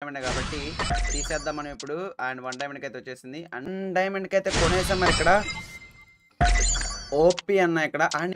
Diamond కాబట్టి తీసేద్దాం మనం ఇప్పుడు అండ్ వన్ డైమండ్కి అయితే వచ్చేసింది అండ్ డైమండ్కి అయితే కొనేసాం మరి ఇక్కడ ఓపీ అన్న ఇక్కడ అండ్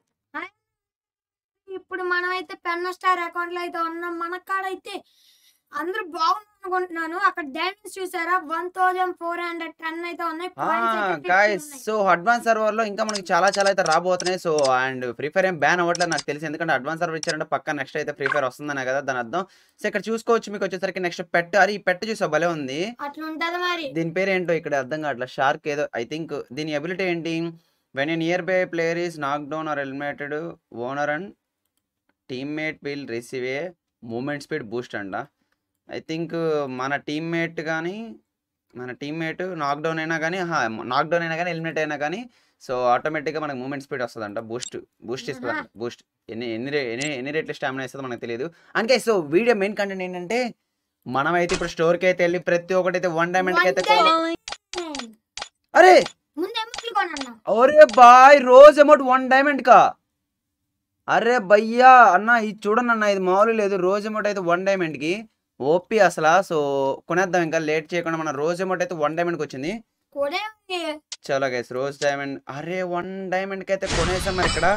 ఇప్పుడు మనం అయితే పెన్ స్టార్ అకౌంట్ లో అయితే ఉన్నాం మన కాడ అయితే అందరూ బాగుంది అనుకుంటున్నాను అక్కడ డైమండ్స్ చూసారా one thousand four hundred ten అయితే ఉన్నాయి Points అయితే 50 గాయస్ ఉన్నాయి. సో అడ్వాన్స్ సర్వర్ లో ఇంకా మనకి చాలా చాలా అయితే రాబోతున్నాయి సో అండ్ ఫ్రీ ఫైర్ ఏం బ్యాన్ అవ్వట్లేదు నాకు తెలిసి ఎందుకంటే అడ్వాన్స్ సర్వర్ ఇచ్చారంటే పక్క నెక్స్ట్ అయితే ఫ్రీ ఫైర్ వస్తుందనే కదా దాని అర్థం సో ఇక్కడ చూసుకోవచ్చు మీకు వచ్చేసరికి నెక్స్ట్ పెట్ అరే ఈ పెట్ చూసా భలే ఉంది అట్లా ఉంటది మరి దీని పేరు ఏంటో ఇక్కడ అర్థం కావట్లేదు షార్క్ ఏదో ఐ థింక్ దీని అబిలిటీ ఏంటి when a nearby player is knock down or eliminated owner and teammate will receive a movement speed boost అంట ఐ థింక్ మన టీమ్మేట్ కానీ మన టీమ్మేట్ నాక్ డౌన్ అయినా కానీ నాక్ డౌన్ అయినా కానీ ఎలిమినేట్ అయినా కానీ సో ఆటోమేటిక్గా మనకి మూమెంట్ స్పీడ్ వస్తుందంట బూస్ట్ బూస్ట్ ఇస్తుంది బూస్ట్ ఎన్ని ఎన్ని రే- ఎన్ని ఎన్ని రేట్ల స్టామినా ఇస్తుందో మనకు తెలియదు అందుకే సో వీడియో మెయిన్ కంటెంట్ ఏంటంటే మనమైతే ఇప్పుడు స్టోర్కి అయితే వెళ్ళి ప్రతి ఒక్కటి అయితే వన్ డైమండ్కి అయితే One కొన- diamond. అరే ముందు ఎముకలు కొనన్నా అరే బాయ్ రోజ్ అమౌంట్ వన్ డైమండ్ కా అరే భయ్యా అన్న ఇది చూడండి అన్న ఇది మామూలు లేదు రోజ్ అమౌంట్ అయితే వన్ డైమండ్ కి ఓపీ అసలు సో కొనేద్దాం ఇంకా లేట్ చేయకుండా మన రోజ్ అమౌంట్ అయితే వన్ డైమండ్ కి వచ్చింది కొనే చలో గైస్ రోజ్ డైమండ్ అరే వన్ డైమండ్ కి అయితే కొనేసాం మరి ఇక్కడ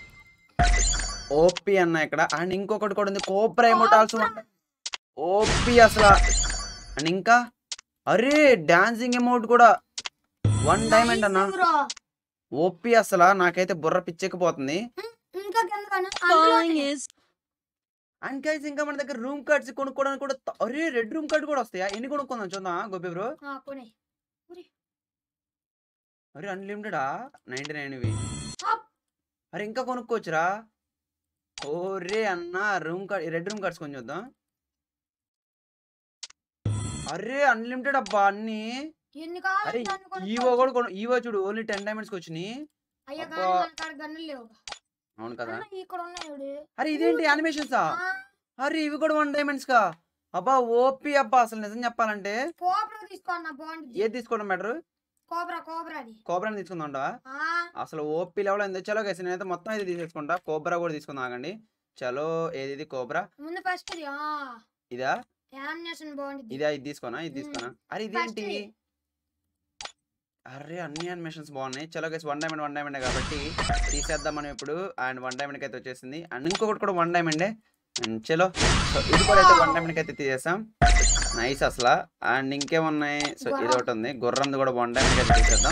ఓపీ అన్న ఇక్కడ అండ్ ఇంకొకటి కూడా ఉంది కోబ్రా అమౌంట్ ఆల్సో ఓపీ అసలు అండ్ ఇంకా అరే డాన్సింగ్ అమౌంట్ కూడా వన్ డైమండ్ అన్న బ్రో ఓపీ అసలు నాకైతే బుర్ర పిచ్చెక్కిపోతుంది ఇంకా కింద కొను. Following అందులోనే. is అండ్ గైస్ ఇంకా మన దగ్గర రూమ్ కార్డ్స్ కొనుక్కోవడానికి కూడా త- అరే రెడ్ రూమ్ కార్డ్ కూడా వస్తాయా ఎన్ని కొనుక్కుందాం చూద్దాం గోపి బ్రో ఆ, కొనే అరే అన్లిమిటెడా నైన్టీ నైన్ ఇవి అప్. అరే ఇంకా కొనుక్కోవచ్చురా ఓరే అన్న room card red room cards కొంచెం చూద్దాం అరే అన్లిమిటెడ్ అబ్బా అన్ని ఎన్ని అరే కావాలి అన్ని కొనుక్కో. ఈవో కూడా కొను ఈవో చూడు ఓన్లీ టెన్ డైమండ్స్కి వచ్చినాయి అయ్యా అబ్బా. కానీ మన కాడ గన్నులు లేవు అవును కదా అన్న, ఇక్కడ ఉన్నాయి చూడు. అరే ఇదేంటి యానిమేషన్సా ఆ, అరే ఇవి కూడా వన్ డైమండ్స్ కా అబ్బా ఓపీ అబ్బా అసలు నిజం చెప్పాలంటే కోబ్రా తీసుకో అన్న బాగుంటుంది ఏది తీసుకోవడం బెటర్ కోబ్రా కోబ్రా అది కోబ్రాని తీసుకుందాం ఆ, అసలు ఓపీ లెవెల్ ఎంత చలో గైస్ నేనైతే మొత్తం అయితే తీసేసుకుంటా కోబ్రా కూడా తీసుకుందాం ఆగండి చలో ఏది ఇది కోబ్రా ముందు ఫస్ట్ ఇది ఆ ఇదా యామినేషన్ బాగుంటుంది ఇదా ఇది తీసుకోనా ఇది తీసుకోనా అరే ఇదేంటి ఇది. అరే అన్ని అనిమేషన్స్ బాగున్నాయి చలో guys one diamond one diamond కాబట్టి తీసేద్దాం మనం ఇప్పుడు అండ్ వన్ డైమండ్కి అయితే వచ్చేసింది అండ్ ఇంకొకటి కూడా వన్ డైమండే అండ్ చలో సో ఇది కూడా అయితే వన్ డైమండ్కి అయితే తీసేసాం నైస్ అసలు అండ్ ఇంకేమున్నాయి సో ఇది ఒకటి ఉంది గుర్రంది కూడా వన్ డైమండ్కి అయితే తీసేద్దాం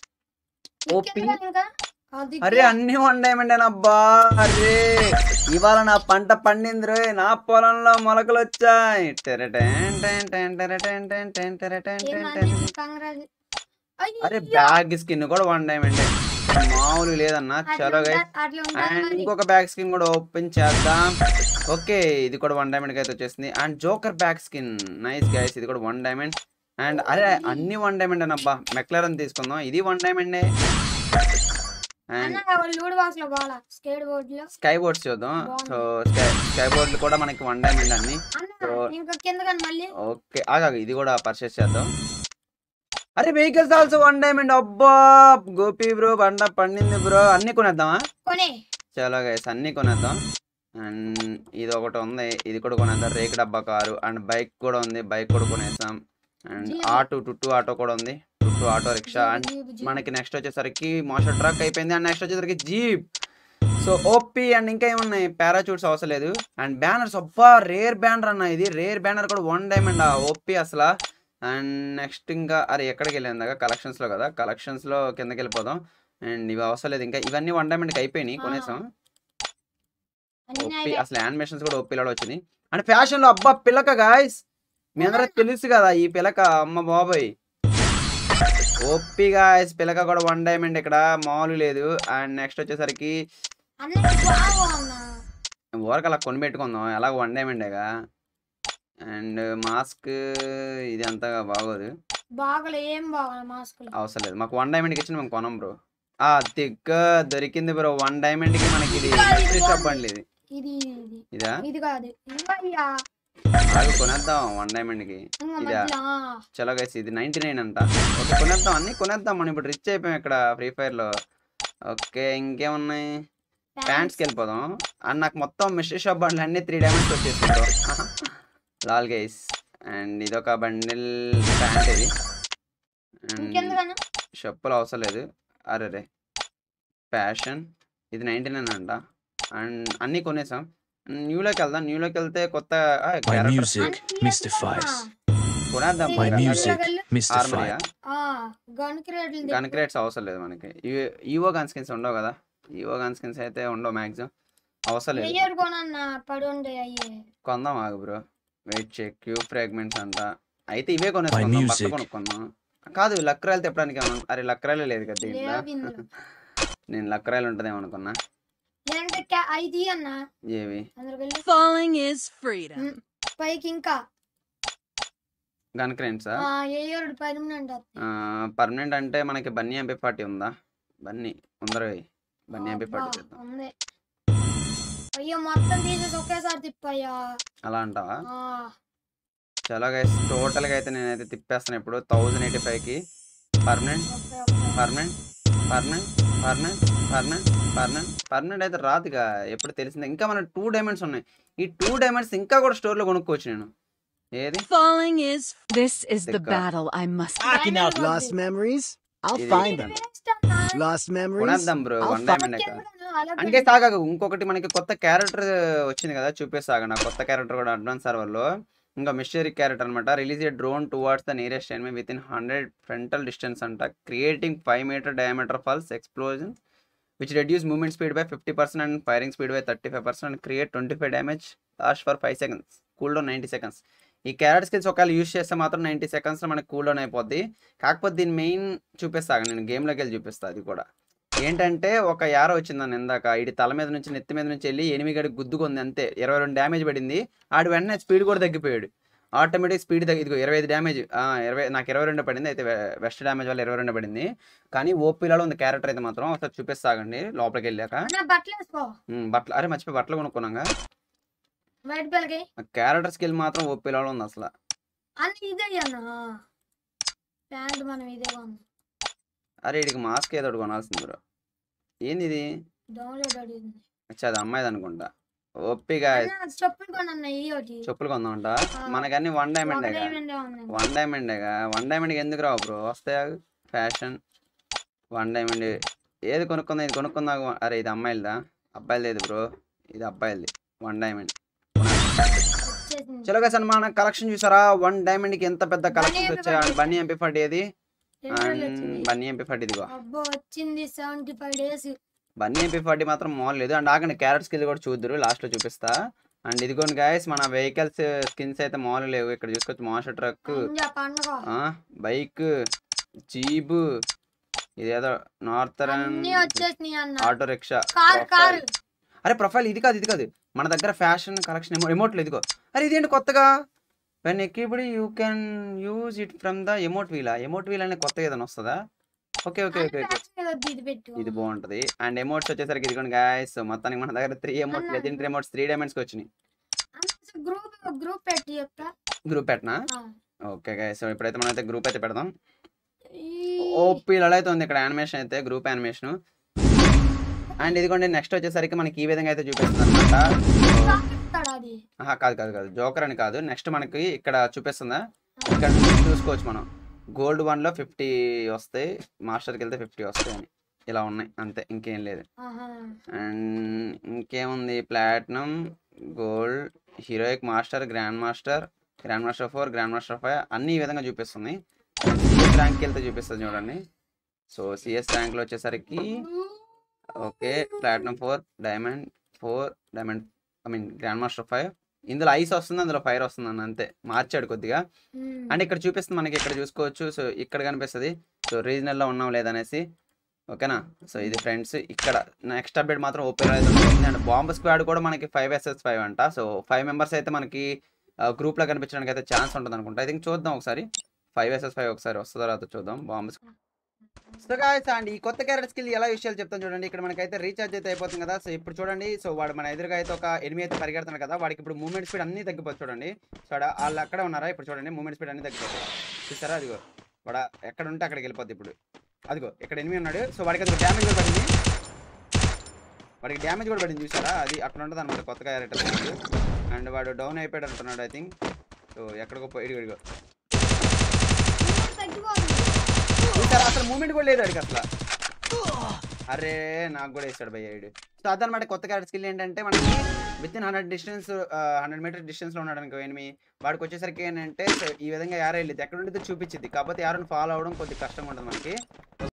ఓపీ ఇంకెందుకు ఇంకా? అది అరే అన్ని వన్ డైమండ్ అబ్బా అరే ఇవాళ నా పంట పండింది రే నా పొలంలో మొలకలు వచ్చాయి టెరటెన్ టెన్ టెన్ టెరటెన్ టెన్ టెన్ టెరటెన్ ఏం టెన్ అన్ని టెన్. కంగ్రాజు. అయ్యో, అరే బ్యాగ్ స్కిన్ కూడా వన్ డైమండ్ మామూలు లేదన్న అట్లా చలో గైస్ ఉంటా- అట్లా ఉంటుంది అండ్ మరి. ఇంకొక బ్యాగ్ స్కిన్ కూడా ఓపెన్ చేద్దాం ఓకే ఇది కూడా వన్ డైమండ్ అయితే వచ్చేసింది and joker bag skin nice guys ఇది కూడా వన్ డైమండ్ అండ్ అరే అన్ని వన్ డైమండ్ అన్నబ్బా మెక్లరన్ తీసుకుందాం ఇది వన్ డైమండే అండ్ అన్న వాళ్ళు లూడ్ బాక్స్ లో బాగా స్కేట్ బోర్డ్ లో స్కై బోర్డ్స్ చూద్దాం బాగుంది. సో స్కై స్కై బోర్డులు కూడా మనకి వన్ డైమండ్ అన్ని అన్న సో- ఇంకా కింద కానీ మళ్ళీ ఓకే ఆగా ఇది కూడా పర్చేస్ చేద్దాం అరే వెహికల్స్ ఆల్సో వన్ డైమండ్ అబ్బా గోపి బ్రో బండ పండింది బ్రో అన్ని కొనేద్దామా కొనే చాలా గైస్ అన్ని కొనేద్దాం అండ్ ఇది ఒకటి ఉంది ఇది కూడా కొనేద్దాం రేక్ డబ్బా కారు అండ్ బైక్ కూడా ఉంది బైక్ కూడా కొనేసాం అండ్ జీప్. ఆటో టుట్టు ఆటో కూడా ఉంది టుట్టు auto rickshaw and jeep, jeep. మనకి నెక్స్ట్ వచ్చేసరికి మోషన్ ట్రక్ అయిపోయింది అండ్ నెక్స్ట్ వచ్చేసరికి జీప్ సో ఓపీ అండ్ ఇంకా ఏమున్నాయి పారాచూట్స్ అవసరం లేదు అండ్ బ్యానర్స్ అబ్బా రేర్ బ్యానర్ అన్న ఇది రేర్ బ్యానర్ కూడా వన్ డైమండ్ ఓపీ అసలు అండ్ నెక్స్ట్ ఇంకా అరే ఎక్కడికి వెళ్ళాను దాకా కలెక్షన్స్ లో కదా కలెక్షన్స్ లో కిందకి వెళ్ళిపోదాం అండ్ ఇవి అవసరం లేదు ఇంకా ఇవన్నీ వన్ డైమండ్కి అయిపోయినాయి ఆ. కొనేసాం అన్నీ ఓపీ అయిపోయాయి. అసలు యానిమేషన్స్ కూడా ఓపీలో వచ్చింది అండ్ ఫ్యాషన్ లో అబ్బా పిల్లక గాయస్ మీ అందరికి తెలుసు కదా ఈ పిలక అమ్మ బాబాయ్ ఓపీ గాయస్ పిలక కూడా వన్ డైమండ్ ఇక్కడ మామూలు లేదు అండ్ నెక్స్ట్ వచ్చేసరికి అన్న ఇది బాగు అన్న ఊరకు అలా కొని పెట్టుకుందాం ఎలాగ వన్ డైమండేగా అండ్ మాస్క్ ఇది అంతగా బాగోదు బాగలే ఏం బాగా మాస్కులు అవసరం లేదు మాకు వన్ డైమండ్కి ఇచ్చిన మేము కొనం బ్రో ఆ తిక్క దొరికింది బ్రో వన్ డైమండ్కి మనకి ఇది ఇంకా ఇది mystery shop బాగుంది. బండి ఇది ఇది ఇది ఇదా ఇది కాదు ఇంకా ఇయ్యా. అది కొనేద్దాం వన్ డైమండ్కి ఇంకా ఇదా? మధ్యలో ఆ. చలో గైస్ ఇది నైన్టీ నైన్ అంట ఓకే కొనేద్దాం అన్ని కొనేద్దాం మనం ఇప్పుడు రిచ్ అయిపోయాం ఇక్కడ ఫ్రీ ఫైర్ లో ఓకే ఇంకేమున్నాయి ప్యాంట్స్కి వెళ్ళిపోదాం అండ్ నాకు మొత్తం మిస్టర్ షాప్ బండ్లు అన్ని త్రీ డైమండ్స్ వచ్చేసింది లాల్ గైస్ అండ్ ఇదొక బండిల్ ప్యాంట్ ఇది అండ్ ఇంకెందుకన్నా చెప్పులు అవసరం లేదు అరే రే ఫ్యాషన్ ఇది నైంటీ నైన్ అంట అండ్ అన్నీ కొనేసాం న్యూలోకి వెళ్దాం న్యూలోకి వెళ్తే కొత్త My క్యారెక్టర్స్ music mystifies. కొనేద్దాం My My music mystifies. ఆర్మరియా గన్ క్రియేట్లు గన్ క్రేట్స్ అవసరం లేదు మనకి ఈవో గన్ స్కిన్స్ ఉండవు కదా ఈవో గన్ స్కిన్స్ అయితే ఉండవు మ్యాక్సిమం అవసరం లేదు ప్లేయర్ కొనన్న పడి ఉండే అయ్యే కొందాం ఆగు bro wait check cube fragments అంట అయితే ఇవే కొనేసుకుందాం బట్ట music. కొనుక్కుందాం కాదు లక్కరాయలు తిప్పడానికి ఏమన్నా అరే లక్కరాయలు లేదు కదా దీంట్లో లేదు ఇందులో నేను లక్కరాయలు ఉంటుందేమో అనుకున్నా లేదంటే క్యా- ఐది అన్న ఏవి అందరు వెళ్ళి Falling is freedom. పైకి ఇంకా గన్ క్రేట్సా ఏడు పర్మనెంట్ పర్మనెంట్ అంటే మనకి బన్నీ ఎంపీ పార్టీ ఉందా బన్నీ ఉందరు బన్నీ ఎంపీ పార్టీ చేద్దాం ఉంది అయ్యో మొత్తం తీసేసి ఒకేసారి తిప్పయ్యా అలా అంటావా ఆ, చలో గైస్ టోటల్గా అయితే నేనైతే తిప్పేస్తాను ఇప్పుడు థౌజండ్ ఎయిటీ ఫైవ్కి permanent okay, okay. Permanent permanent permanent permanent permanent permanent అయితే రాదుగా ఎప్పుడు తెలిసిందే ఇంకా మన టూ డైమండ్స్ ఉన్నాయి ఈ టూ డైమండ్స్ ఇంకా కూడా స్టోర్లో కొనుక్కోవచ్చు నేను ఏది Falling is. This is the Stick up. battle I must. I can out Diamond lost ఉంది. memories. I'll ఇది- find ఇది them. waste అన్నా. Lost memories. కొనేద్దాం bro I'll one find- diamond ఎక్క ఇంకెందుకన్నా? అలా అంటే పెట్టి- సాగా ఇంకొకటి మనకి కొత్త క్యారెక్టర్ వచ్చింది కదా చూపిస్తాగా నా కొత్త క్యారెక్టర్ కూడా అడ్వాన్స్ సర్వర్లో ఇంకా మిస్టరీ క్యారెక్టర్ అనమాట release a drone towards the nearest enemy within hundred frontal distance అంట creating five meter diameter false explosion which reduce movement speed by fifty percent and firing speed by thirty five percent and create twenty five damage last for five seconds cool down ninety seconds ఈ carrot skills ఒకవేళ use చేస్తే మాత్రం ninety సెకండ్స్లో మనకి cool down అయిపోద్ది కాకపోతే దీని main చూపిస్తాగా నేను గేమ్లోకి వెళ్ళి చూపిస్తాను అది కూడా ఏంటంటే ఒక యార వచ్చిందని ఇందాక ఇడి తల మీద నుంచి నెత్తి మీద నుంచి వెళ్ళి ఎనిమిది గడికి గుద్దుకుంది అంతే ఇరవై రెండు డ్యామేజ్ పడింది ఆడు వెంటనే స్పీడ్ కూడా తగ్గిపోయాడు ఆటోమేటిక్ స్పీడ్ తగ్గి ఇదిగో ఇరవై ఐదు డ్యామేజ్ ఇరవై నాకు ఇరవై రెండు పడింది అయితే వెస్ట్ డ్యామేజ్ వల్ల ఇరవై రెండు పడింది కానీ ఓపీలలో ఉంది క్యారెక్టర్ అయితే మాత్రం ఒకసారి చూపిస్తాగండి లోపలికి వెళ్ళాక అన్నా బట్టలు వేసుకో ఉమ్, బట్టలు అరే మర్చిపోయి బట్టలు కొనుక్కున్నాగా బయట పిల్లకి క్యారెక్టర్ స్కిల్ మాత్రం ఓపీలలో ఉంది అసలు అన్న ఇదే అన్న ప్యాంట్ మనం ఇదే కొన్నాం అరే ఇడికి మాస్క్ ఏదో ఒకటి కొనాల్సింది బ్రో ఏంది ఇది డౌన్లోడ్ అడిగింది అచ్చా అది అమ్మాయిది అనుకుంటా ఓపిగా అన్న, చెప్పులు కొనన్న ఈ ఒకటి చెప్పులు కొందామంట ఆ. మనకన్నీ వన్ ఒక డైమండేగా diamond ఏ ఉంది. వన్ డైమండేగా వన్ డైమండ్కి ఎందుకు రావు బ్రో వస్తాయా ఫ్యాషన్ వన్ డైమండ్ ఏది కొనుక్కుందా ఇది కొనుక్కుందా అరే ఇది అమ్మాయిలదా అబ్బాయిలు లేదు బ్రో ఇది అబ్బాయిలది వన్ డైమండ్ వచ్చేసింది. చలోగా సార్ మన కలెక్షన్ చూసారా వన్ డైమండ్కి ఎంత పెద్ద కలెక్షన్స్ MP వచ్చాయి ఫార్టీ. బన్నీ ఎంపీ ఫార్టీ ఏది రెండు రోజులు అండ్ వచ్చింది. బన్నీ ఎంపీ ఫార్టీ ఇదిగో అబ్బో వచ్చింది seventy five days bunny MP forty మాత్రం మాల్ లేదు అండ్ ఆగండి క్యారెట్ స్కిల్ కూడా చూద్దరు లాస్ట్లో చూపిస్తా అండ్ ఇదిగోండి గాయస్ మన వెహికల్స్ స్కిన్స్ అయితే మాల్ లేవు ఇక్కడ చూసుకోవచ్చు మాస్టర్ ట్రక్ పండుగ బైక్ జీబు ఇదేదో నార్థరన్ అన్ని వచ్చేసినాయి అన్న ఆటో రిక్షా కార్ కార్ అరే ప్రొఫైల్ ఇది కాదు ఇది కాదు మన దగ్గర ఫ్యాషన్ కలెక్షన్ ఎమోట్లు ఇదిగో అరే ఇదేంటి కొత్తగా వెన్ ఎక్కిబడి you can use it from the emote wheel emote wheel అనే కొత్తగా ఏదైనా వస్తుందా ఓకే ఓకే ఓకే ఓకే ఇది పెట్టు ఇది బాగుంటది అండ్ ఎమోట్స్ వచ్చేసరికి ఇదిగోండి గాయస్ మొత్తానికి మన దగ్గర త్రీ ఎమోట్స్ అన్న. లెజెండరీ ఎమోట్స్ త్రీ డైమండ్స్కి వచ్చినాయి గ్రూప్ గ్రూప్ పెట్టి చెప్తా గ్రూప్ పెట్టనా ఆ. ఓకే గాయస్ సో ఇప్పుడైతే మనం అయితే గ్రూప్ అయితే పెడదాం ఈ- ఓపీలలో అయితే ఉంది ఇక్కడ యానిమేషన్ అయితే గ్రూప్ యానిమేషన్ అండ్ ఇదిగోండి నెక్స్ట్ వచ్చేసరికి మనకి ఈ విధంగా అయితే చూపిస్తుంది అనమాట ఇస్తాడా అది కాదు కాదు కాదు జోకర్ అని కాదు నెక్స్ట్ మనకి ఇక్కడ చూపిస్తుందా ఇక్కడ నుంచి చూసుకోవచ్చు మనం గోల్డ్ వన్లో ఫిఫ్టీ వస్తాయి మాస్టర్కి వెళ్తే ఫిఫ్టీ వస్తాయి అని ఇలా ఉన్నాయి అంతే ఇంకేం లేదు ఆహా. అండ్ ఇంకేముంది platinum gold heroic master grand master grand master four grand master five అన్ని ఈ విధంగా చూపిస్తుంది సిఎస్ ర్యాంక్కి వెళ్తే చూపిస్తుంది చూడండి సో సిఎస్ ర్యాంక్లో వచ్చేసరికి okay platinum four diamond four diamond I mean grand master five ఇందులో ఐస్ వస్తుంది అందులో ఫైర్ వస్తుంది అన్న అంతే మార్చాడు కొద్దిగా ఉమ్. అంటే ఇక్కడ చూపిస్తుంది మనకి ఇక్కడ చూసుకోవచ్చు సో ఇక్కడ కనిపిస్తుంది సో రీజనల్లో ఉన్నాం లేదనేసి ఓకేనా సో ఇది ఫ్రెండ్స్ ఇక్కడ నెక్స్ట్ అప్డేట్ మాత్రం ఓపెన్ అయితే ఉంటుంది అండ్ బాంబ్ స్క్వాడ్ కూడా మనకి ఫైవ్ ఎస్ఎస్ ఫైవ్ అంట సో ఫైవ్ మెంబర్స్ అయితే మనకి గ్రూప్లో కనిపించడానికి అయితే ఛాన్స్ ఉంటుంది అనుకుంటా ఐ థింక్ చూద్దాం ఒకసారి ఫైవ్ ఎస్ఎస్ ఫైవ్ ఒకసారి వస్తుందో రాదో చూద్దాం బాంబ్ సో గాయస్ అండ్ ఈ కొత్త క్యారెట్ స్కిల్ ఎలా విషయాలు చెప్తాను చూడండి ఇక్కడ మనకైతే రీఛార్జ్ అయితే అయిపోతుంది కదా సో ఇప్పుడు చూడండి సో వాడు మన ఎదురుగా అయితే ఒక ఎనిమిది అయితే పరిగెడుతున్నాడు కదా వాడికి ఇప్పుడు మూమెంట్ స్పీడ్ అన్ని తగ్గిపోతుంది చూడండి సో ఆడ- వాళ్ళు అక్కడే ఉన్నారా ఇప్పుడు చూడండి మూమెంట్ స్పీడ్ అన్ని తగ్గిపోతాయి చూసారా అదిగో వాడు ఎక్కడ ఉంటే అక్కడికి వెళ్ళిపోద్ది ఇప్పుడు అదిగో ఇక్కడ ఎనిమిది ఉన్నాడు సో వాడికి అది డ్యామేజ్ కూడా పడింది వాడికి డ్యామేజ్ కూడా పడింది చూసారా అది అక్కడ ఉంటుంది అనమాట కొత్త క్యారెక్టర్ అండ్ వాడు డౌన్ అయిపోయాడు అంటున్నాడు ఐ థింక్ ఓ ఎక్కడికో పోయి ఇడిగో ఇడిగో మూమెంట్ తగ్గిపోతుంది చూసారా అసలు మూమెంట్ కూడా లేదు అడిగి అసలు అరే నాకు కూడా వేస్తాడు భయ్య వీడు సో అదనమాట కొత్త క్యారెక్టర్ స్కిల్ ఏంటంటే మనకి within hundred distance hundred meter distance లో ఉన్నాడు అనుకో ఎనిమి వాడికి వచ్చేసరికి ఏంటంటే so ఈ విధంగా యారో వెళ్ళింది ఎక్కడ ఉండితే చూపించింది కాకపోతే యారోని ఫాలో అవడం కొద్దిగా కష్టంగా ఉంటుంది మనకి